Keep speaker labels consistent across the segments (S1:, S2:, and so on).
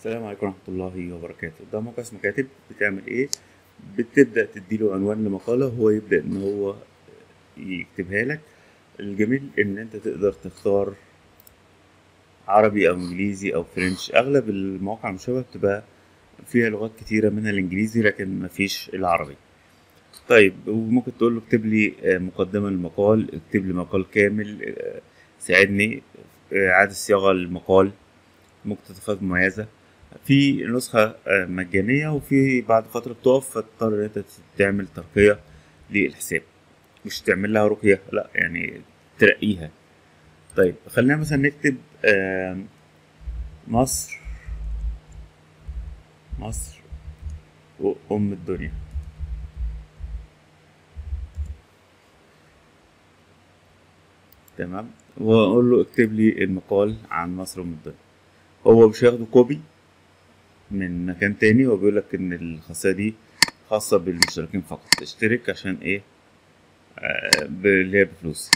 S1: السلام عليكم ورحمة الله وبركاته ده موقع اسمه كاتب بتعمل ايه بتبدأ تديله عنوان لمقالة هو يبدأ ان هو يكتبها لك الجميل ان انت تقدر تختار عربي او انجليزي او فرنش اغلب المواقع المشابهة بتبقى فيها لغات كتيرة منها الانجليزي لكن مفيش العربي طيب وممكن تقول له اكتب لي آه، مقدمة للمقال اكتب لي مقال كامل آه، ساعدني آه، إعادة صياغة للمقال مقتطفات مميزة في نسخة آه، مجانية وفي بعد فترة بتقف فتضطر إن أنت تعمل ترقية للحساب مش تعمل لها رقية لأ يعني ترقيها طيب خلينا مثلا نكتب آم، مصر مصر وأم الدنيا تمام واقول له اكتب لي المقال عن مصر وأم الدنيا هو مش هياخده كوبي من مكان تاني هو بيقول لك ان الخاصية دي خاصة بالمشتركين فقط اشترك عشان ايه آه، ب- اللي هي بفلوس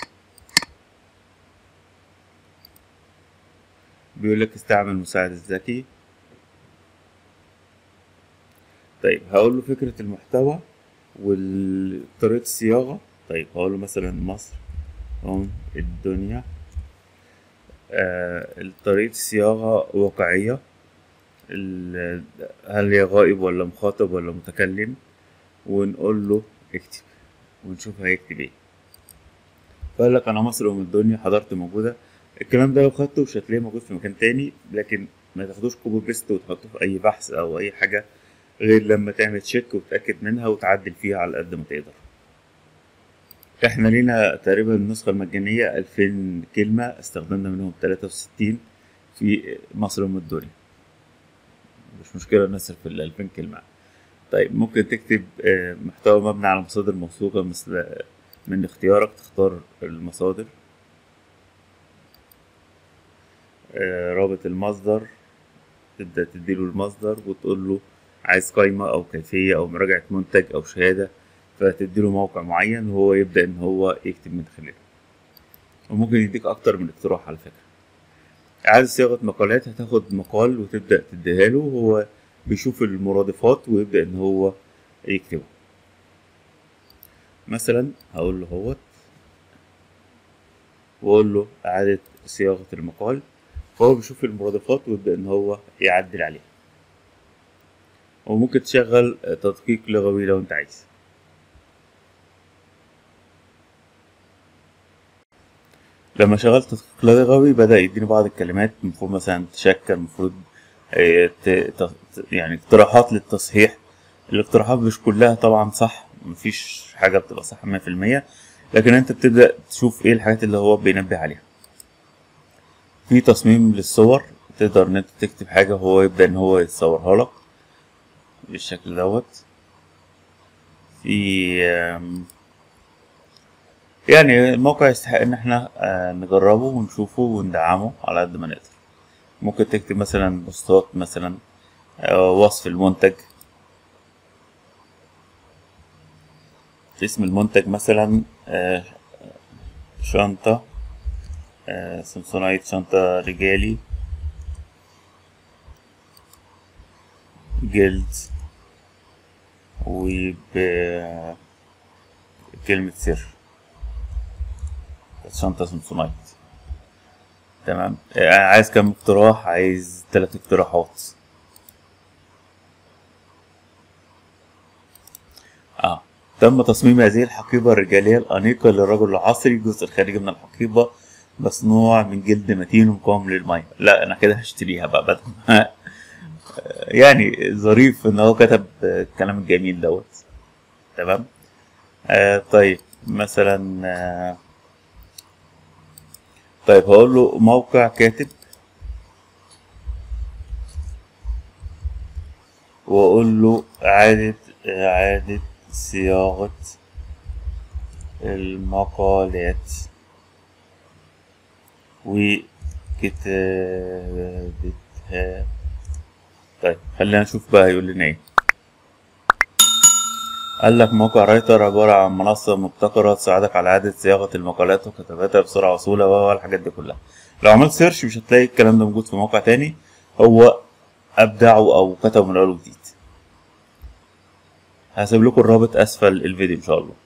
S1: بيقول لك استعمل مساعد الذكي طيب هقول له فكرة المحتوى وطريقة الصياغة طيب هقول له مثلا مصر أم الدنيا آه طريقة الصياغة واقعية ال- هل هي غائب ولا مخاطب ولا متكلم ونقول له اكتب ونشوف هيكتب ايه فقال لك انا مصر ام الدنيا حضرت موجوده الكلام ده لو خدته مش هتلاقيه موجود في مكان تاني لكن ما تاخدوش كوبي بيست وتحطه في اي بحث او اي حاجه غير لما تعمل تشيك وتتاكد منها وتعدل فيها على قد ما تقدر احنا لينا تقريبا النسخه المجانيه 2000 كلمه استخدمنا منهم 63 في مصر ام الدنيا مش مشكله نصرف ال 2000 كلمه طيب ممكن تكتب آه، محتوى مبني على مصادر موثوقة مثل آه، من اختيارك تختار المصادر آه، رابط المصدر تبدأ تديله المصدر وتقول له عايز قائمة أو كيفية أو مراجعة منتج أو شهادة فتديله موقع معين وهو يبدأ إن هو يكتب من خلاله وممكن يديك أكتر من اقتراح على فكرة إعادة صياغة مقالات هتاخد مقال وتبدأ تديها له وهو بيشوف المرادفات ويبدأ إن هو يكتبه مثلا هقول له هوت واقول له اعادة صياغة المقال فهو بيشوف المرادفات ويبدأ ان هو يعدل عليها وممكن تشغل تدقيق لغوي لو انت عايز لما شغلت تدقيق لغوي بدأ يديني بعض الكلمات المفروض مثلا تشكل المفروض آه، ت- ت- يعني اقتراحات للتصحيح الاقتراحات مش كلها طبعا صح مفيش حاجة بتبقى صح مية في المية لكن انت بتبدأ تشوف ايه الحاجات اللي هو بينبه عليها في تصميم للصور تقدر ان انت تكتب حاجة وهو يبدأ ان هو يصورها لك بالشكل دوت في آم، يعني الموقع يستحق ان احنا آه، نجربه ونشوفه وندعمه على قد ما نقدر ممكن تكتب مثلا بوستات مثلا آه، وصف المنتج اسم المنتج مثلا آه، شنطة آه، سمسونايت شنطة رجالي جلد وبكلمة سر شنطة سمسونايت تمام آه، عايز كام اقتراح عايز تلات اقتراحات اه تم تصميم هذه الحقيبة الرجالية الأنيقة للرجل العصري الجزء الخارجي من الحقيبة مصنوع من جلد متين ومقاوم للمية لا أنا كده هشتريها بقى بدل ما يعني ظريف إن هو كتب الكلام الجميل دوت تمام آه طيب مثلا آه طيب هقول له موقع كاتب وأقول له إعادة إعادة صياغة المقالات وكتابتها طيب خلينا نشوف بقى هيقول لنا ايه قال لك موقع رايتر عبارة عن منصة مبتكرة تساعدك على إعادة صياغة المقالات وكتابتها بسرعة وسهولة والحاجات دي كلها لو عملت سيرش مش هتلاقي الكلام ده موجود في موقع تاني هو ابدعوا او كتبوا من اول وجديد هسيب لكم الرابط اسفل الفيديو ان شاء الله